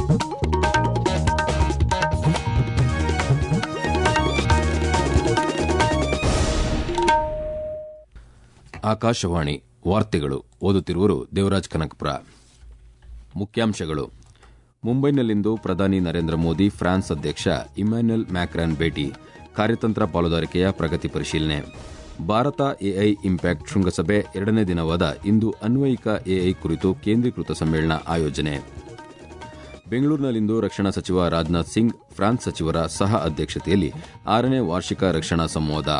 ಆಕಾಶವಾಣಿ ವಾರ್ತೆಗಳು ಓದುತ್ತಿರುವರು ದೇವರಾಜ್ ಕನಕಪುರ ಮುಖ್ಯಾಂಶಗಳು ಮುಂಬೈನಲ್ಲಿಂದು ಪ್ರಧಾನಿ ನರೇಂದ್ರ ಮೋದಿ ಫ್ರಾನ್ಸ್ ಅಧ್ಯಕ್ಷ ಇಮ್ಯಾನ್ಯುಯಲ್ ಮ್ಯಾಕ್ರಾನ್ ಭೇಟಿ ಕಾರ್ಯತಂತ್ರ ಪಾಲುದಾರಿಕೆಯ ಪ್ರಗತಿ ಪರಿಶೀಲನೆ ಭಾರತ ಎಐ ಇಂಪ್ಯಾಕ್ಟ್ ಶೃಂಗಸಭೆ ಎರಡನೇ ದಿನವಾದ ಇಂದು ಅನ್ವಯಿಕ ಎಐ ಕುರಿತು ಕೇಂದ್ರೀಕೃತ ಸಮ್ಮೇಳನ ಆಯೋಜನೆ ಬೆಂಗಳೂರಿನಲ್ಲಿಂದು ರಕ್ಷಣಾ ಸಚಿವ ರಾಜನಾಥ್ ಸಿಂಗ್ ಫ್ರಾನ್ಸ್ ಸಚಿವರ ಸಹ ಅಧ್ಯಕ್ಷತೆಯಲ್ಲಿ ಆರನೇ ವಾರ್ಷಿಕ ರಕ್ಷಣಾ ಸಂವಾದ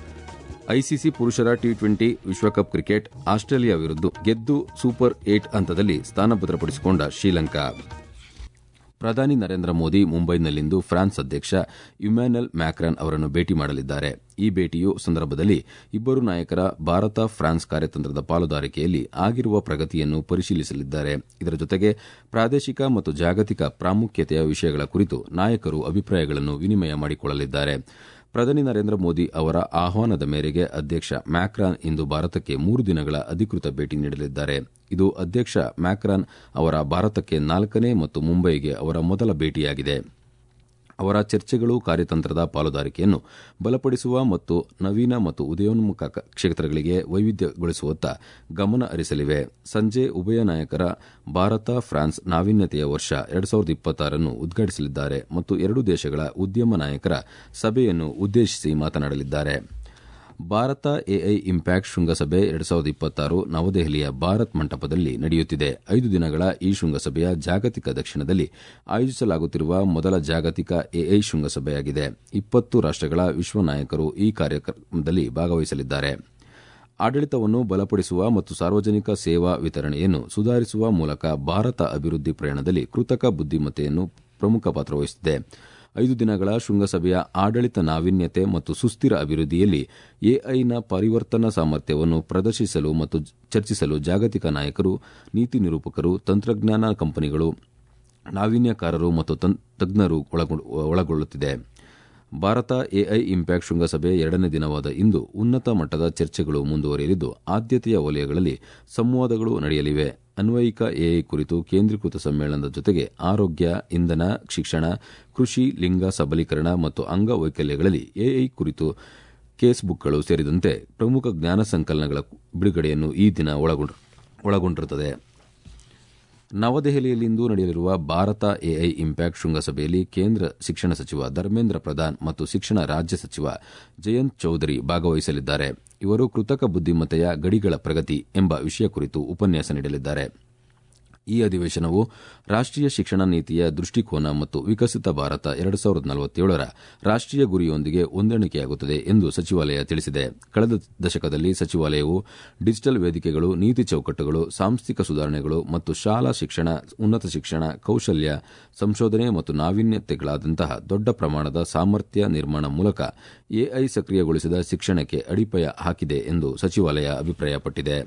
ಐಸಿಸಿ ಪುರುಷರ ಟಿ ಟ್ವೆಂಟಿ ವಿಶ್ವಕಪ್ ಕ್ರಿಕೆಟ್ ಆಸ್ಟ್ರೇಲಿಯಾ ವಿರುದ್ಧ ಗೆದ್ದು ಸೂಪರ್ ಏಟ್ ಹಂತದಲ್ಲಿ ಸ್ಥಾನ ಭದ್ರಪಡಿಸಿಕೊಂಡ ಶ್ರೀಲಂಕಾ ಪ್ರಧಾನಿ ನರೇಂದ್ರ ಮೋದಿ ಮುಂಬೈನಲ್ಲಿಂದು ಫ್ರಾನ್ಸ್ ಅಧ್ಯಕ್ಷ ಇಮ್ಯಾನ್ಯಲ್ ಮ್ಯಾಕ್ರಾನ್ ಅವರನ್ನು ಭೇಟಿ ಮಾಡಲಿದ್ದಾರೆ ಈ ಭೇಟಿಯು ಸಂದರ್ಭದಲ್ಲಿ ಇಬ್ಬರು ನಾಯಕರ ಭಾರತ ಫ್ರಾನ್ಸ್ ಕಾರ್ಯತಂತ್ರದ ಪಾಲುದಾರಿಕೆಯಲ್ಲಿ ಆಗಿರುವ ಪ್ರಗತಿಯನ್ನು ಪರಿಶೀಲಿಸಲಿದ್ದಾರೆ ಇದರ ಜೊತೆಗೆ ಪ್ರಾದೇಶಿಕ ಮತ್ತು ಜಾಗತಿಕ ಪ್ರಾಮುಖ್ಯತೆಯ ವಿಷಯಗಳ ಕುರಿತು ನಾಯಕರು ಅಭಿಪ್ರಾಯಗಳನ್ನು ವಿನಿಮಯ ಮಾಡಿಕೊಳ್ಳಲಿದ್ದಾರೆ ಪ್ರಧಾನಿ ನರೇಂದ್ರ ಮೋದಿ ಅವರ ಆಹ್ವಾನದ ಮೇರೆಗೆ ಅಧ್ಯಕ್ಷ ಮ್ಯಾಕ್ರಾನ್ ಇಂದು ಭಾರತಕ್ಕೆ ಮೂರು ದಿನಗಳ ಅಧಿಕೃತ ಭೇಟಿ ನೀಡಲಿದ್ದಾರೆ ಇದು ಅಧ್ಯಕ್ಷ ಮ್ಯಾಕ್ರಾನ್ ಅವರ ಭಾರತಕ್ಕೆ ನಾಲ್ಕನೇ ಮತ್ತು ಮುಂಬೈಗೆ ಅವರ ಮೊದಲ ಭೇಟಿಯಾಗಿದೆ ಅವರ ಚರ್ಚೆಗಳು ಕಾರ್ಯತಂತ್ರದ ಪಾಲುದಾರಿಕೆಯನ್ನು ಬಲಪಡಿಸುವ ಮತ್ತು ನವೀನ ಮತ್ತು ಉದಯೋನ್ಮುಖ ಕ್ಷೇತ್ರಗಳಿಗೆ ವೈವಿಧ್ಯಗೊಳಿಸುವತ್ತ ಗಮನ ಹರಿಸಲಿವೆ ಸಂಜೆ ಉಭಯ ನಾಯಕರ ಭಾರತ ಫ್ರಾನ್ಸ್ ನಾವೀನ್ಯತೆಯ ವರ್ಷ ಎರಡು ಸಾವಿರದ ಇಪ್ಪತ್ತಾರನ್ನು ಉದ್ಘಾಟಿಸಲಿದ್ದಾರೆ ಮತ್ತು ಎರಡೂ ದೇಶಗಳ ಉದ್ಯಮ ನಾಯಕರ ಸಭೆಯನ್ನು ಉದ್ದೇಶಿಸಿ ಮಾತನಾಡಲಿದ್ದಾರೆ ಭಾರತ ಎಐ ಇಂಪ್ಯಾಕ್ಟ್ ಶೃಂಗಸಭೆ ಎರಡು ಸಾವಿರದ ಇಪ್ಪತ್ತಾರು ನವದೆಹಲಿಯ ಭಾರತ್ ಮಂಟಪದಲ್ಲಿ ನಡೆಯುತ್ತಿದೆ ಐದು ದಿನಗಳ ಈ ಶೃಂಗಸಭೆಯ ಜಾಗತಿಕ ದಕ್ಷಿಣದಲ್ಲಿ ಆಯೋಜಿಸಲಾಗುತ್ತಿರುವ ಮೊದಲ ಜಾಗತಿಕ ಎಐ ಶೃಂಗಸಭೆಯಾಗಿದೆ ಇಪ್ಪತ್ತು ರಾಷ್ಟಗಳ ವಿಶ್ವ ನಾಯಕರು ಈ ಕಾರ್ಯಕ್ರಮದಲ್ಲಿ ಭಾಗವಹಿಸಲಿದ್ದಾರೆ ಆಡಳಿತವನ್ನು ಬಲಪಡಿಸುವ ಮತ್ತು ಸಾರ್ವಜನಿಕ ಸೇವಾ ವಿತರಣೆಯನ್ನು ಸುಧಾರಿಸುವ ಮೂಲಕ ಭಾರತ ಅಭಿವೃದ್ಧಿ ಪ್ರಯಾಣದಲ್ಲಿ ಕೃತಕ ಬುದ್ದಿಮತ್ತೆಯನ್ನು ಪ್ರಮುಖ ಪಾತ್ರ ವಹಿಸುತ್ತಿದೆ ಐದು ದಿನಗಳ ಶೃಂಗಸಭೆಯ ಆಡಳಿತ ನಾವೀನ್ಯತೆ ಮತ್ತು ಸುಸ್ಥಿರ ಅಭಿವೃದ್ಧಿಯಲ್ಲಿ ಎಐನ ಪರಿವರ್ತನಾ ಸಾಮರ್ಥ್ಯವನ್ನು ಪ್ರದರ್ಶಿಸಲು ಮತ್ತು ಚರ್ಚಿಸಲು ಜಾಗತಿಕ ನಾಯಕರು ನೀತಿ ನಿರೂಪಕರು ತಂತ್ರಜ್ಞಾನ ಕಂಪನಿಗಳು ನಾವೀನ್ಯಕಾರರು ಮತ್ತು ತಜ್ಞರು ಒಳಗೊಳ್ಳುತ್ತಿದೆ ಭಾರತ ಎಐ ಇಂಪ್ಯಾಕ್ಟ್ ಶೃಂಗಸಭೆ ಎರಡನೇ ದಿನವಾದ ಇಂದು ಉನ್ನತ ಮಟ್ಟದ ಚರ್ಚೆಗಳು ಮುಂದುವರಿಯಲಿದ್ದು ಆದ್ಯತೆಯ ವಲಯಗಳಲ್ಲಿ ಸಂವಾದಗಳು ನಡೆಯಲಿವೆ ಅನ್ವಯಿಕ ಎಐ ಕುರಿತು ಕೇಂದ್ರೀಕೃತ ಸಮ್ಮೇಳನದ ಜೊತೆಗೆ ಆರೋಗ್ಯ ಇಂಧನ ಶಿಕ್ಷಣ ಕೃಷಿ ಲಿಂಗ ಸಬಲೀಕರಣ ಮತ್ತು ಅಂಗವೈಕಲ್ಯಗಳಲ್ಲಿ ಎಐ ಕುರಿತು ಕೇಸ್ ಬುಕ್ಗಳು ಸೇರಿದಂತೆ ಪ್ರಮುಖ ಜ್ಞಾನ ಸಂಕಲನಗಳ ಬಿಡುಗಡೆಯನ್ನು ಈ ದಿನ ಒಳಗೊಂಡಿರುತ್ತದೆ ನವದೆಹಲಿಯಲ್ಲಿಂದು ನಡೆಯಲಿರುವ ಭಾರತ ಎಐ ಇಂಪ್ಯಾಕ್ಟ್ ಶೃಂಗಸಭೆಯಲ್ಲಿ ಕೇಂದ್ರ ಶಿಕ್ಷಣ ಸಚಿವ ಧರ್ಮೇಂದ್ರ ಪ್ರಧಾನ್ ಮತ್ತು ಶಿಕ್ಷಣ ರಾಜ್ಯ ಸಚಿವ ಜಯಂತ್ ಚೌಧರಿ ಭಾಗವಹಿಸಲಿದ್ದಾರೆ ಇವರು ಕೃತಕ ಬುದ್ದಿಮತ್ತೆಯ ಗಡಿಗಳ ಪ್ರಗತಿ ಎಂಬ ವಿಷಯ ಕುರಿತು ಉಪನ್ಯಾಸ ನೀಡಲಿದ್ದಾರೆ ಈ ಅಧಿವೇಶನವು ರಾಷ್ಟೀಯ ಶಿಕ್ಷಣ ನೀತಿಯ ದೃಷ್ಟಿಕೋನ ಮತ್ತು ವಿಕಸಿತ ಭಾರತ ಎರಡು ಸಾವಿರದ ನಲವತ್ತೇಳರ ರಾಷ್ಟೀಯ ಗುರಿಯೊಂದಿಗೆ ಹೊಂದಾಣಿಕೆಯಾಗುತ್ತದೆ ಎಂದು ಸಚಿವಾಲಯ ತಿಳಿಸಿದೆ ಕಳೆದ ದಶಕದಲ್ಲಿ ಸಚಿವಾಲಯವು ಡಿಜಿಟಲ್ ವೇದಿಕೆಗಳು ನೀತಿ ಚೌಕಟ್ಟುಗಳು ಸಾಂಸ್ಥಿಕ ಸುಧಾರಣೆಗಳು ಮತ್ತು ಶಾಲಾ ಶಿಕ್ಷಣ ಉನ್ನತ ಶಿಕ್ಷಣ ಕೌಶಲ್ಯ ಸಂಶೋಧನೆ ಮತ್ತು ನಾವೀನ್ಯತೆಗಳಾದಂತಹ ದೊಡ್ಡ ಪ್ರಮಾಣದ ಸಾಮರ್ಥ್ಯ ನಿರ್ಮಾಣ ಮೂಲಕ ಎಐ ಸಕ್ರಿಯಗೊಳಿಸಿದ ಶಿಕ್ಷಣಕ್ಕೆ ಅಡಿಪಾಯ ಹಾಕಿದೆ ಎಂದು ಸಚಿವಾಲಯ ಅಭಿಪ್ರಾಯಪಟ್ಟಿದೆ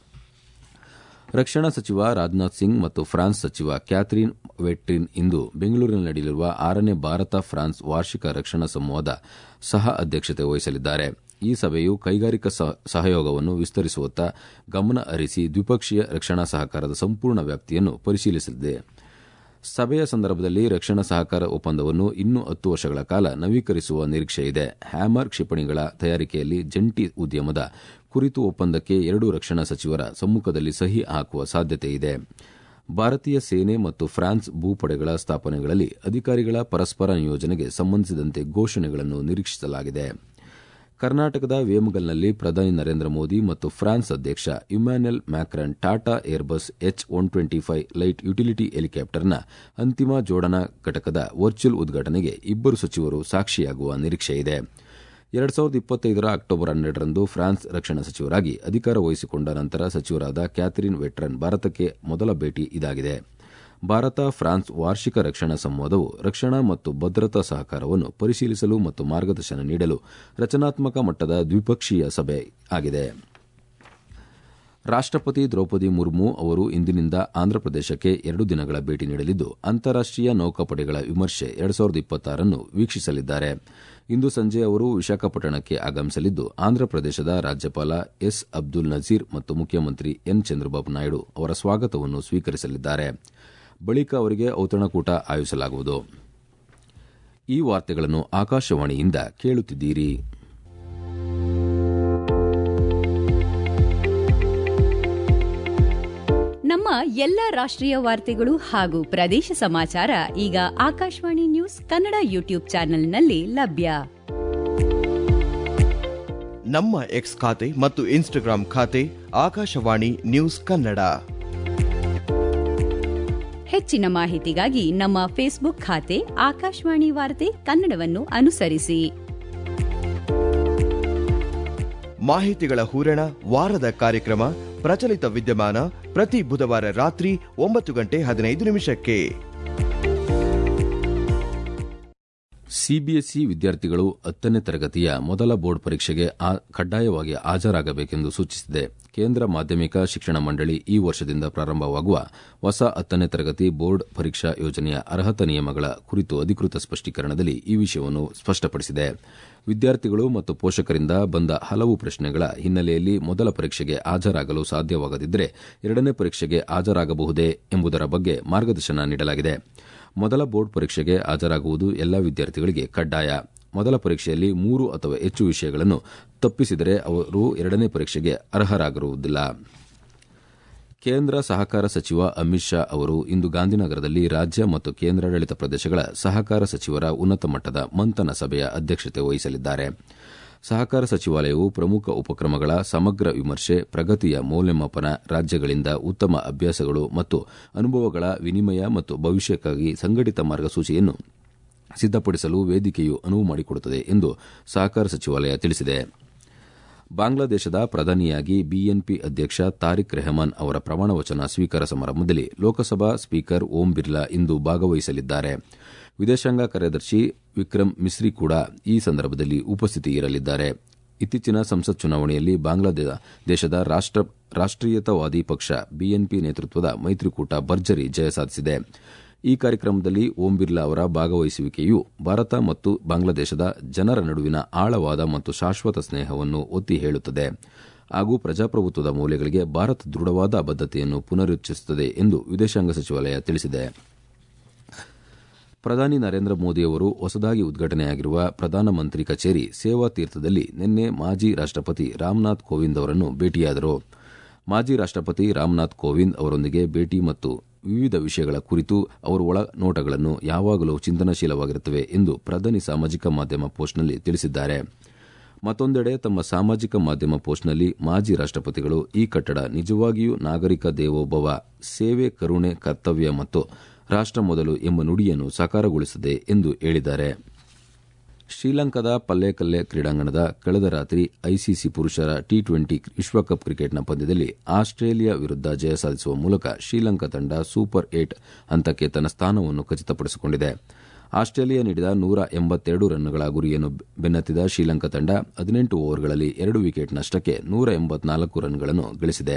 ರಕ್ಷಣಾ ಸಚಿವ ರಾಜನಾಥ್ ಸಿಂಗ್ ಮತ್ತು ಫ್ರಾನ್ಸ್ ಸಚಿವ ಕ್ಯಾಥರಿನ್ ವೆಟ್ರಿನ್ ಇಂದು ಬೆಂಗಳೂರಿನಲ್ಲಿ ನಡೆಯಲಿರುವ ಆರನೇ ಭಾರತ ಫ್ರಾನ್ಸ್ ವಾರ್ಷಿಕ ರಕ್ಷಣಾ ಸಂವಾದ ಸಹ ಅಧ್ಯಕ್ಷತೆ ವಹಿಸಲಿದ್ದಾರೆ ಈ ಸಭೆಯು ಕೈಗಾರಿಕಾ ಸಹಯೋಗವನ್ನು ವಿಸ್ತರಿಸುವತ್ತ ಗಮನ ಹರಿಸಿ ದ್ವಿಪಕ್ಷೀಯ ರಕ್ಷಣಾ ಸಹಕಾರದ ಸಂಪೂರ್ಣ ವ್ಯಾಪ್ತಿಯನ್ನು ಪರಿಶೀಲಿಸಲಿದೆ ಸಭೆಯ ಸಂದರ್ಭದಲ್ಲಿ ರಕ್ಷಣಾ ಸಹಕಾರ ಒಪ್ಪಂದವನ್ನು ಇನ್ನೂ ಹತ್ತು ವರ್ಷಗಳ ಕಾಲ ನವೀಕರಿಸುವ ನಿರೀಕ್ಷೆಯಿದೆ ಹ್ಯಾಮರ್ ಕ್ಷಿಪಣಿಗಳ ತಯಾರಿಕೆಯಲ್ಲಿ ಜಂಟಿ ಉದ್ಯಮದ ಕುರಿತು ಒಪ್ಪಂದಕ್ಕೆ ಎರಡೂ ರಕ್ಷಣಾ ಸಚಿವರ ಸಮ್ಮುಖದಲ್ಲಿ ಸಹಿ ಹಾಕುವ ಸಾಧ್ಯತೆಯಿದೆ ಭಾರತೀಯ ಸೇನೆ ಮತ್ತು ಫ್ರಾನ್ಸ್ ಭೂಪಡೆಗಳ ಸ್ಥಾಪನೆಗಳಲ್ಲಿ ಅಧಿಕಾರಿಗಳ ಪರಸ್ಪರ ನಿಯೋಜನೆಗೆ ಸಂಬಂಧಿಸಿದಂತೆ ಘೋಷಣೆಗಳನ್ನು ನಿರೀಕ್ಷಿಸಲಾಗಿದೆ ಕರ್ನಾಟಕದ ವೇಮಗಲ್ನಲ್ಲಿ ಪ್ರಧಾನಿ ನರೇಂದ್ರ ಮೋದಿ ಮತ್ತು ಫ್ರಾನ್ಸ್ ಅಧ್ಯಕ್ಷ Emmanuel Macron Tata Airbus H one twenty five light utility ಹೆಲಿಕಾಪ್ಟರ್ನ ಅಂತಿಮ ಜೋಡಣಾ ಘಟಕದ ವರ್ಚುವಲ್ ಉದ್ಘಾಟನೆಗೆ ಇಬ್ಬರು ಸಚಿವರು ಸಾಕ್ಷಿಯಾಗುವ ನಿರೀಕ್ಷೆಯಿದೆ ಎರಡು ಸಾವಿರದ ಇಪ್ಪತ್ತೈದರ ಅಕ್ಟೋಬರ್ ಹನ್ನೆರಡರಂದು ಫ್ರಾನ್ಸ್ ರಕ್ಷಣಾ ಸಚಿವರಾಗಿ ಅಧಿಕಾರ ವಹಿಸಿಕೊಂಡ ನಂತರ ಸಚಿವರಾದ ಕ್ಯಾಥರಿನ್ ವೆಟ್ರನ್ ಭಾರತಕ್ಕೆ ಮೊದಲ ಭೇಟಿ ಇದಾಗಿದೆ ಭಾರತ ಫ್ರಾನ್ಸ್ ವಾರ್ಷಿಕ ರಕ್ಷಣಾ ಸಂವಾದವು ರಕ್ಷಣಾ ಮತ್ತು ಭದ್ರತಾ ಸಹಕಾರವನ್ನು ಪರಿಶೀಲಿಸಲು ಮತ್ತು ಮಾರ್ಗದರ್ಶನ ನೀಡಲು ರಚನಾತ್ಮಕ ಮಟ್ಟದ ದ್ವಿಪಕ್ಷೀಯ ಸಭೆ ಆಗಿದೆ ರಾಷ್ಟಪತಿ ದ್ರೌಪದಿ ಮುರ್ಮು ಅವರು ಇಂದಿನಿಂದ ಆಂಧ್ರಪ್ರದೇಶಕ್ಕೆ ಎರಡು ದಿನಗಳ ಭೇಟಿ ನೀಡಲಿದ್ದು ಅಂತಾರಾಷ್ಟೀಯ ನೌಕಾಪಡೆಗಳ ವಿಮರ್ಶೆ ಎರಡು ಸಾವಿರದ ಇಪ್ಪತ್ತಾರನ್ನು ವೀಕ್ಷಿಸಲಿದ್ದಾರೆ ಇಂದು ಸಂಜೆ ಅವರು ವಿಶಾಖಪಟ್ಟಣಕ್ಕೆ ಆಗಮಿಸಲಿದ್ದು ಆಂಧ್ರಪ್ರದೇಶದ ರಾಜ್ಯಪಾಲ ಎಸ್ ಅಬ್ದುಲ್ ನಜೀರ್ ಮತ್ತು ಮುಖ್ಯಮಂತ್ರಿ ಎನ್ ಚಂದ್ರಬಾಬು ನಾಯ್ಡು ಅವರ ಸ್ವಾಗತವನ್ನು ಸ್ವೀಕರಿಸಲಿದ್ದಾರೆ ಬಳಿಕ ಅವರಿಗೆ ಔತಣಕೂಟ ಆಯೋಜಿಸಲಾಗುವುದು ಈ ವಾರ್ತೆಗಳನ್ನು ಆಕಾಶವಾಣಿಯಿಂದ ಕೇಳುತ್ತಿದ್ದೀರಿ ನಮ್ಮ ಎಲ್ಲ ರಾಷ್ಟ್ರೀಯ ವಾರ್ತೆಗಳು ಹಾಗೂ ಪ್ರದೇಶ ಸಮಾಚಾರ ಈಗ ಆಕಾಶವಾಣಿ ನ್ಯೂಸ್ ಕನ್ನಡ ಯೂಟ್ಯೂಬ್ ಚಾನೆಲ್ನಲ್ಲಿ ಲಭ್ಯ ನಮ್ಮ ಎಕ್ಸ್ ಖಾತೆ ಮತ್ತು ಇನ್ಸ್ಟಾಗ್ರಾಂ ಖಾತೆ ಆಕಾಶವಾಣಿ ನ್ಯೂಸ್ ಕನ್ನಡ ಹೆಚ್ಚಿನ ಮಾಹಿತಿಗಾಗಿ ನಮ್ಮ ಫೇಸ್ಬುಕ್ ಖಾತೆ ಆಕಾಶವಾಣಿ ವಾರ್ತೆ ಕನ್ನಡವನ್ನು ಅನುಸರಿಸಿ ಮಾಹಿತಿಗಳ ಹೂರಣ ವಾರದ ಕಾರ್ಯಕ್ರಮ ಪ್ರಚಲಿತ ವಿದ್ಯಮಾನ ಪ್ರತಿ ಬುಧವಾರ ರಾತ್ರಿ ಒಂಬತ್ತು ಗಂಟೆ ಹದಿನೈದು ನಿಮಿಷಕ್ಕೆ ಸಿಬಿಎಸ್ಇ ವಿದ್ಯಾರ್ಥಿಗಳು ಹತ್ತನೇ ತರಗತಿಯ ಮೊದಲ ಬೋರ್ಡ್ ಪರೀಕ್ಷೆಗೆ ಕಡ್ಡಾಯವಾಗಿ ಹಾಜರಾಗಬೇಕೆಂದು ಸೂಚಿಸಿದೆ ಕೇಂದ್ರ ಮಾಧ್ಯಮಿಕ ಶಿಕ್ಷಣ ಮಂಡಳಿ ಈ ವರ್ಷದಿಂದ ಪ್ರಾರಂಭವಾಗುವ ಹೊಸ ಹತ್ತನೇ ತರಗತಿ ಬೋರ್ಡ್ ಪರೀಕ್ಷಾ ಯೋಜನೆಯ ಅರ್ಹತಾ ನಿಯಮಗಳ ಕುರಿತು ಅಧಿಕೃತ ಸ್ಪಷ್ಟೀಕರಣದಲ್ಲಿ ಈ ವಿಷಯವನ್ನು ಸ್ಪಷ್ಟಪಡಿಸಿದೆ ವಿದ್ಯಾರ್ಥಿಗಳು ಮತ್ತು ಪೋಷಕರಿಂದ ಬಂದ ಹಲವು ಪ್ರಶ್ನೆಗಳ ಹಿನ್ನೆಲೆಯಲ್ಲಿ ಮೊದಲ ಪರೀಕ್ಷೆಗೆ ಹಾಜರಾಗಲು ಸಾಧ್ಯವಾಗದಿದ್ದರೆ ಎರಡನೇ ಪರೀಕ್ಷೆಗೆ ಹಾಜರಾಗಬಹುದೇ ಎಂಬುದರ ಬಗ್ಗೆ ಮಾರ್ಗದರ್ಶನ ನೀಡಲಾಗಿದೆ ಮೊದಲ ಬೋರ್ಡ್ ಪರೀಕ್ಷೆಗೆ ಹಾಜರಾಗುವುದು ಎಲ್ಲ ವಿದ್ಯಾರ್ಥಿಗಳಿಗೆ ಕಡ್ಡಾಯ ಮೊದಲ ಪರೀಕ್ಷೆಯಲ್ಲಿ ಮೂರು ಅಥವಾ ಹೆಚ್ಚು ವಿಷಯಗಳನ್ನು ತಪ್ಪಿಸಿದರೆ ಅವರು ಎರಡನೇ ಪರೀಕ್ಷೆಗೆ ಅರ್ಹರಾಗಿರುವುದಿಲ್ಲ ಕೇಂದ್ರ ಸಹಕಾರ ಸಚಿವ ಅಮಿತ್ ಶಾ ಅವರು ಇಂದು ಗಾಂಧಿನಗರದಲ್ಲಿ ರಾಜ್ಯ ಮತ್ತು ಕೇಂದ್ರಾಡಳಿತ ಪ್ರದೇಶಗಳ ಸಹಕಾರ ಸಚಿವರ ಉನ್ನತ ಮಟ್ಟದ ಮಂಥನ ಸಭೆಯ ಅಧ್ಯಕ್ಷತೆ ವಹಿಸಲಿದ್ದಾರೆ ಸಹಕಾರ ಸಚಿವಾಲಯವು ಪ್ರಮುಖ ಉಪಕ್ರಮಗಳ ಸಮಗ್ರ ವಿಮರ್ಶೆ ಪ್ರಗತಿಯ ಮೌಲ್ಯಮಾಪನ ರಾಜ್ಯಗಳಿಂದ ಉತ್ತಮ ಅಭ್ಯಾಸಗಳು ಮತ್ತು ಅನುಭವಗಳ ವಿನಿಮಯ ಮತ್ತು ಭವಿಷ್ಯಕ್ಕಾಗಿ ಸಂಘಟಿತ ಮಾರ್ಗಸೂಚಿಯನ್ನು ಸಿದ್ದಪಡಿಸಲು ವೇದಿಕೆಯು ಅನುವು ಮಾಡಿಕೊಡುತ್ತದೆ ಎಂದು ಸಹಕಾರ ಸಚಿವಾಲಯ ತಿಳಿಸಿದೆ ಬಾಂಗ್ಲಾದೇಶದ ಪ್ರಧಾನಿಯಾಗಿ ಬಿಎನ್ಪಿ ಅಧ್ಯಕ್ಷ ತಾರಿಕ್ ರೆಹಮಾನ್ ಅವರ ಪ್ರಮಾಣವಚನ ಸ್ವೀಕಾರ ಸಮಾರಂಭದಲ್ಲಿ ಲೋಕಸಭಾ ಸ್ಪೀಕರ್ ಓಂ ಬಿರ್ಲಾ ಇಂದು ಭಾಗವಹಿಸಲಿದ್ದಾರೆ ವಿದೇಶಾಂಗ ಕಾರ್ಯದರ್ಶಿ ವಿಕ್ರಮ್ ಮಿಸ್ರಿ ಕೂಡ ಈ ಸಂದರ್ಭದಲ್ಲಿ ಉಪಸ್ಥಿತಿಯಿರಲಿದ್ದಾರೆ ಇತ್ತೀಚಿನ ಸಂಸತ್ ಚುನಾವಣೆಯಲ್ಲಿ ಬಾಂಗ್ಲಾದೇಶದ ರಾಷ್ಟೀಯತಾವಾದಿ ಪಕ್ಷ ಬಿಎನ್ಪಿ ನೇತೃತ್ವದ ಮೈತ್ರಿಕೂಟ ಭರ್ಜರಿ ಜಯ ಸಾಧಿಸಿದೆ ಈ ಕಾರ್ಯಕ್ರಮದಲ್ಲಿ ಓಂ ಬಿರ್ಲಾ ಅವರ ಭಾಗವಹಿಸುವಿಕೆಯು ಭಾರತ ಮತ್ತು ಬಾಂಗ್ಲಾದೇಶದ ಜನರ ನಡುವಿನ ಆಳವಾದ ಮತ್ತು ಶಾಶ್ವತ ಸ್ನೇಹವನ್ನು ಒತ್ತಿ ಹೇಳುತ್ತದೆ ಹಾಗೂ ಪ್ರಜಾಪ್ರಭುತ್ವದ ಮೌಲ್ಯಗಳಿಗೆ ಭಾರತ ದೃಢವಾದ ಬದ್ಧತೆಯನ್ನು ಪುನರುಚ್ಚರಿಸುತ್ತದೆ ಎಂದು ವಿದೇಶಾಂಗ ಸಚಿವಾಲಯ ತಿಳಿಸಿದೆ ಪ್ರಧಾನಿ ನರೇಂದ್ರ ಮೋದಿ ಅವರು ಹೊಸದಾಗಿ ಉದ್ಘಾಟನೆಯಾಗಿರುವ ಪ್ರಧಾನಮಂತ್ರಿ ಕಚೇರಿ ಸೇವಾ ತೀರ್ಥದಲ್ಲಿ ನಿನ್ನೆ ಮಾಜಿ ರಾಷ್ಟಪತಿ ರಾಮನಾಥ್ ಕೋವಿಂದ್ ಅವರನ್ನು ಭೇಟಿಯಾದರು ಮಾಜಿ ರಾಷ್ಟಪತಿ ರಾಮನಾಥ್ ಕೋವಿಂದ್ ಅವರೊಂದಿಗೆ ಭೇಟಿ ಮತ್ತು ವಿವಿಧ ವಿಷಯಗಳ ಕುರಿತು ಅವರ ಒಳ ನೋಟಗಳನ್ನು ಯಾವಾಗಲೂ ಚಿಂತನಶೀಲವಾಗಿರುತ್ತವೆ ಎಂದು ಪ್ರಧಾನಿ ಸಾಮಾಜಿಕ ಮಾಧ್ಯಮ ಪೋಸ್ಟ್ನಲ್ಲಿ ತಿಳಿಸಿದ್ದಾರೆ ಮತ್ತೊಂದೆಡೆ ತಮ್ಮ ಸಾಮಾಜಿಕ ಮಾಧ್ಯಮ ಪೋಸ್ಟ್ನಲ್ಲಿ ಮಾಜಿ ರಾಷ್ಟಪತಿಗಳು ಈ ಕಟ್ಟಡ ನಿಜವಾಗಿಯೂ ನಾಗರಿಕ ದೇವೋಭವ ಸೇವೆ ಕರುಣೆ ಕರ್ತವ್ಯ ಮತ್ತು ರಾಷ್ಟ ಮೊದಲು ಎಂಬ ನುಡಿಯನ್ನು ಸಾಕಾರಗೊಳಿಸಿದೆ ಎಂದು ಹೇಳಿದ್ದಾರೆ ಶ್ರೀಲಂಕಾದ ಪಲ್ಲೇಕಲ್ಲೆ ಕ್ರೀಡಾಂಗಣದ ಕಳೆದ ರಾತ್ರಿ ಐಸಿಸಿ ಪುರುಷರ ಟಿ ಟ್ವೆಂಟಿ ವಿಶ್ವಕಪ್ ಕ್ರಿಕೆಟ್ನ ಪಂದ್ಯದಲ್ಲಿ ಆಸ್ಟ್ರೇಲಿಯಾ ವಿರುದ್ಧ ಜಯ ಸಾಧಿಸುವ ಮೂಲಕ ಶ್ರೀಲಂಕಾ ತಂಡ ಸೂಪರ್ ಏಟ್ ಹಂತಕ್ಕೆ ತನ್ನ ಸ್ಥಾನವನ್ನು ಖಚಿತಪಡಿಸಿಕೊಂಡಿದೆ ಆಸ್ಟ್ರೇಲಿಯಾ ನೀಡಿದ ನೂರ ಎಂಬತ್ತೆರಡು ರನ್ಗಳ ಗುರಿಯನ್ನು ಬೆನ್ನತ್ತಿದ ಶ್ರೀಲಂಕಾ ತಂಡ ಹದಿನೆಂಟು ಓವರ್ಗಳಲ್ಲಿ ಎರಡು ವಿಕೆಟ್ ನಷ್ಟಕ್ಕೆ ನೂರ ಎಂಬತ್ನಾಲ್ಕು ರನ್ಗಳನ್ನು ಗಳಿಸಿದೆ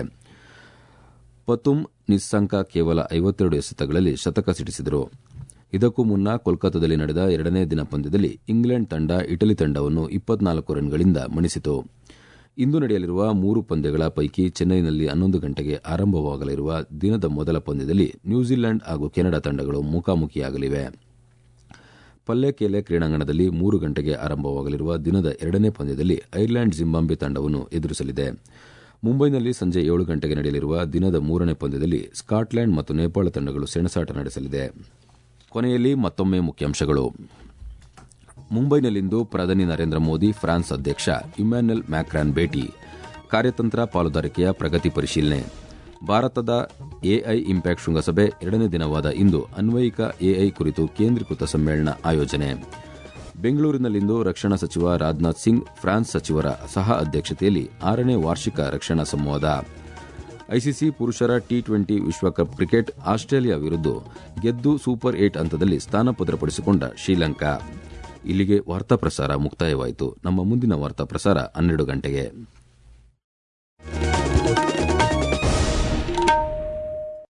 ಪತುಮ್ ನಿಸ್ಸಂಕ ಕೇವಲ ಐವತ್ತೆರಡು ಎಸೆತಗಳಲ್ಲಿ ಶತಕ ಸಿಡಿಸಿದರು ಇದಕ್ಕೂ ಮುನ್ನ ಕೋಲ್ಕತ್ತಾದಲ್ಲಿ ನಡೆದ ಎರಡನೇ ದಿನ ಪಂದ್ಯದಲ್ಲಿ ಇಂಗ್ಲೆಂಡ್ ತಂಡ ಇಟಲಿ ತಂಡವನ್ನು ಇಪ್ಪತ್ನಾಲ್ಕು ರನ್ಗಳಿಂದ ಮಣಿಸಿತು ಇಂದು ನಡೆಯಲಿರುವ ಮೂರು ಪಂದ್ಯಗಳ ಪೈಕಿ ಚೆನ್ನೈನಲ್ಲಿ ಹನ್ನೊಂದು ಗಂಟೆಗೆ ಆರಂಭವಾಗಲಿರುವ ದಿನದ ಮೊದಲ ಪಂದ್ಯದಲ್ಲಿ ನ್ಯೂಜಿಲೆಂಡ್ ಹಾಗೂ ಕೆನಡಾ ತಂಡಗಳು ಮುಖಾಮುಖಿಯಾಗಲಿವೆ ಪಲ್ಲೇಕೇಲೆ ಕ್ರೀಡಾಂಗಣದಲ್ಲಿ ಮೂರು ಗಂಟೆಗೆ ಆರಂಭವಾಗಲಿರುವ ದಿನದ ಎರಡನೇ ಪಂದ್ಯದಲ್ಲಿ ಐರ್ಲೆಂಡ್ ಜಿಂಬಾಬ್ವೆ ತಂಡವನ್ನು ಎದುರಿಸಲಿದೆ ಮುಂಬೈನಲ್ಲಿ ಸಂಜೆ ಏಳು ಗಂಟೆಗೆ ನಡೆಯಲಿರುವ ದಿನದ ಮೂರನೇ ಪಂದ್ಯದಲ್ಲಿ ಸ್ಕಾಟ್ಲೆಂಡ್ ಮತ್ತು ನೇಪಾಳ ತಂಡಗಳು ಸೆಣಸಾಟ ನಡೆಸಲಿದೆ ಕೊನೆಯಲ್ಲಿ ಮತ್ತೊಮ್ಮೆ ಮುಖ್ಯಾಂಶಗಳು ಮುಂಬೈನಲ್ಲಿಂದು ಪ್ರಧಾನಿ ನರೇಂದ್ರ ಮೋದಿ ಫ್ರಾನ್ಸ್ ಅಧ್ಯಕ್ಷ ಇಮ್ಯಾನ್ಯಲ್ ಮ್ಯಾಕ್ರಾನ್ ಭೇಟಿ ಕಾರ್ಯತಂತ್ರ ಪಾಲುದಾರಿಕೆಯ ಪ್ರಗತಿ ಪರಿಶೀಲನೆ ಭಾರತದ ಎಐ ಇಂಪ್ಯಾಕ್ಟ್ ಶೃಂಗಸಭೆ ಎರಡನೇ ದಿನವಾದ ಇಂದು ಅನ್ವಯಿಕ ಎಐ ಕುರಿತು ಕೇಂದ್ರೀಕೃತ ಸಮ್ಮೇಳನ ಆಯೋಜನೆ ಬೆಂಗಳೂರಿನಲ್ಲಿಂದು ರಕ್ಷಣಾ ಸಚಿವ ರಾಜನಾಥ್ ಸಿಂಗ್ ಫ್ರಾನ್ಸ್ ಸಚಿವರ ಸಹ ಅಧ್ಯಕ್ಷತೆಯಲ್ಲಿ ಆರನೇ ವಾರ್ಷಿಕ ರಕ್ಷಣಾ ಸಂವಾದ ಐಸಿಸಿ ಪುರುಷರ ಟಿ ಟ್ವೆಂಟಿ ವಿಶ್ವಕಪ್ ಕ್ರಿಕೆಟ್ ಆಸ್ಟ್ರೇಲಿಯಾ ವಿರುದ್ಧ ಗೆದ್ದು ಸೂಪರ್ ಏಟ್ ಹಂತದಲ್ಲಿ ಸ್ಥಾನ ಭದ್ರಪಡಿಸಿಕೊಂಡ ಶ್ರೀಲಂಕಾ ಇಲ್ಲಿಗೆ ವಾರ್ತಾ ಪ್ರಸಾರ ಮುಕ್ತಾಯವಾಯಿತು ನಮ್ಮ ಮುಂದಿನ ವಾರ್ತಾ ಪ್ರಸಾರ ಹನ್ನೆರಡು ಗಂಟೆಗೆ